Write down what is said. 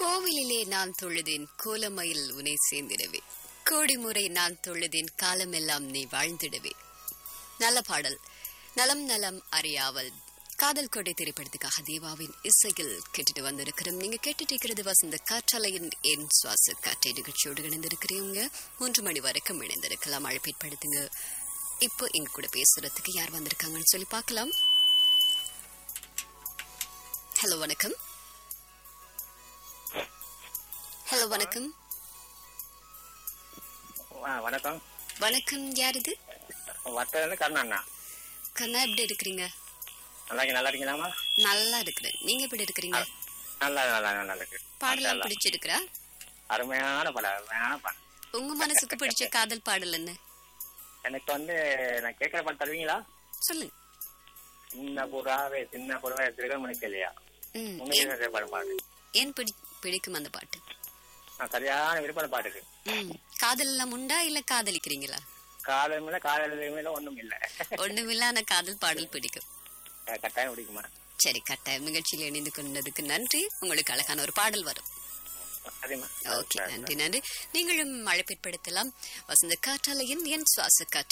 கோவிலிலே நான் தொழுதேன் கோலமயில் உனை சேர்ந்திடவே கோடி முறை நான் தொழுதேன் காலமெல்லாம் நீ வாழ்ந்திடவே நல்ல பாடல் நலம் நலம் அறியாவல் காதல் கொடை திரைப்படத்துக்காக தேவாவின் இசையில் கேட்டுட்டு வந்திருக்கிறோம் நீங்க கேட்டுட்டு இருக்கிறது வசந்த காற்றலையின் என் சுவாச காற்றை நிகழ்ச்சியோடு இணைந்திருக்கிறீங்க மூன்று மணி வரைக்கும் இணைந்திருக்கலாம் அழைப்பேற்படுத்துங்க இப்போ எங்க கூட பேசுறதுக்கு யார் வந்திருக்காங்கன்னு சொல்லி பார்க்கலாம் ஹலோ வணக்கம் ஹலோ வணக்கம் ஆ, வணக்கம் வணக்கம் யார் இது வட்டது கருணாண்ணா கண்ணா எப்படி இருக்கிறீங்க நல்லா நல்லா இருக்கீங்களாமா நல்லா இருக்கிறேன் நீங்க எப்படி இருக்கிறீங்க நல்லா நல்லா நல்லா இருக்கு பாடலாம் நல்லா. பிடிச்சிருக்கிறா அருமையான படம் அருமையான படம் உங்க மனசுக்கு பிடிச்ச காதல் பாடல் என்ன எனக்கு வந்து நான் கேட்குற பாட்டு தருவீங்களா சொல்லுங்க சின்ன புறாவே சின்ன புறாவே திருகமணிக்கு இல்லையா ம், உண்மையிலே பாடு பாடு ஏன் பிடி பிடிக்கும் அந்த பாட்டு நான் சரியான விருப்பம் அந்த பாட்டுக்கு ம், காதல் எல்லாம் உண்டா இல்ல காதலிக்கிறீங்களா காதல் மேல காதல் மேல ஒண்ணும் இல்ல ஒண்ணுமில்ல ஆனா காதல் பாடல் பிடிக்கும் கட்டாயம் பிடிக்குமா சரி கட்டாயம் நிகழ்ச்சியில் இணைந்து கொண்டதுக்கு நன்றி உங்களுக்கு அழகான ஒரு பாடல் வரும் சரிம்மா ஓகே நன்றி நன்றி நீங்களும் அழைப்பிற்படுத்தலாம் வசந்த காற்றாலையின் என் சுவாச காற்று